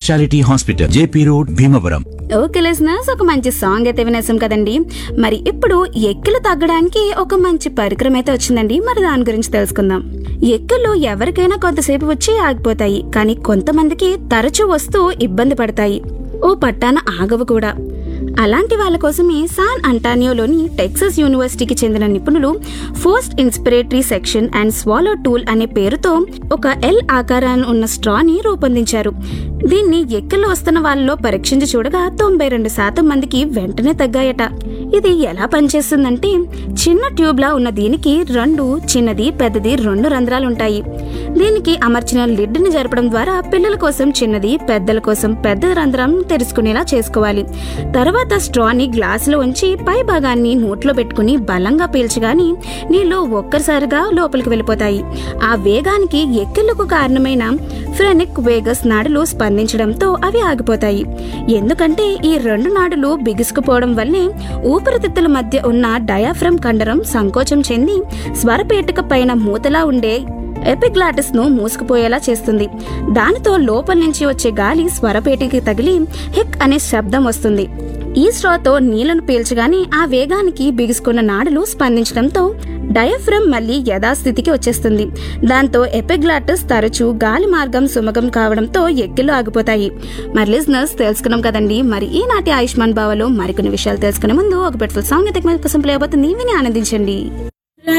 speciality hospital J P road Bhimavaram okay listeners ఒక మంచి song అయితే వినేసాం కదండి మరి ఇప్పుడు ఎక్కిలు తగ్గడానికి ఒక మంచి పరికరం అయితే వచ్చిందండి మరి దాని గురించి తెలుసుకుందాం ఎక్కిళ్ళు ఎవరికైనా కొంతసేపు వచ్చి ఆగిపోతాయి కానీ కొంతమందికి తరచూ వస్తూ ఇబ్బంది పడతాయి ఓ పట్టాన ఆగవు కూడా అలాంటి వాళ్ళ కోసమే సాన్ అంటానియోలోని టెక్సస్ యూనివర్సిటీకి చెందిన నిపుణులు post inspiratory section and swallow tool అనే పేరుతో ఒక ఎల్ ఆకారాన్ని ఉన్న స్ట్రాని రూపొందించారు దీన్ని ఎక్కలు వస్తున్న వాళ్ళలో పరీక్షించి చూడగా తొంభై రెండు శాతం మందికి వెంటనే తగ్గాయట ఇది ఎలా పనిచేస్తుందంటే చిన్న ట్యూబ్ లా ఉన్న దీనికి రెండు చిన్నది పెద్దది రెండు రంధ్రాలు ఉంటాయి దీనికి అమర్చిన లిడ్ ని జరపడం ద్వారా పిల్లల కోసం చిన్నది పెద్దల కోసం పెద్ద రంధ్రం తెరుచుకునేలా చేసుకోవాలి తర్వాత స్ట్రాని గ్లాసులో ఉంచి పై భాగాన్ని నోట్లో పెట్టుకుని బలంగా పీల్చగాని నీళ్లు ఒక్కసారిగా లోపలికి వెళ్ళిపోతాయి ఆ వేగానికి ఎక్కిళ్లకు కారణమైన ఫ్రెనిక్ వేగస్ నాడులు స్పందించడంతో అవి ఆగిపోతాయి ఎందుకంటే ఈ రెండు నాడులు బిగుసుకుపోవడం వల్లే ఊపిరితిత్తుల మధ్య ఉన్న డయాఫ్రమ్ కండరం సంకోచం చెంది స్వరపేటిక పైన మూతలా ఉండే ఎపిగ్లాటిస్ ను మూసుకుపోయేలా చేస్తుంది దానితో లోపల నుంచి వచ్చే గాలి స్వరపేటికి తగిలి హిక్ అనే శబ్దం వస్తుంది ఈ స్ట్రాతో నీళ్లను పీల్చగానే ఆ వేగానికి బిగుసుకున్న నాడులు స్పందించడంతో డయాఫ్రమ్ మళ్ళీ యథాస్థితికి వచ్చేస్తుంది దాంతో ఎపిగ్లాటిస్ తరచూ గాలి మార్గం సుమగం కావడంతో ఎక్కిళ్ళు ఆగిపోతాయి మరి లిజనర్స్ తెలుసుకున్నాం కదండి మరి ఈనాటి ఆయుష్మాన్ బావలో మరికొన్ని విషయాలు తెలుసుకునే ముందు ఒక పెట్టుఫుల్ సాంగ్ అయితే కోసం ప్లే అవుతుంది విని ఆనందించండి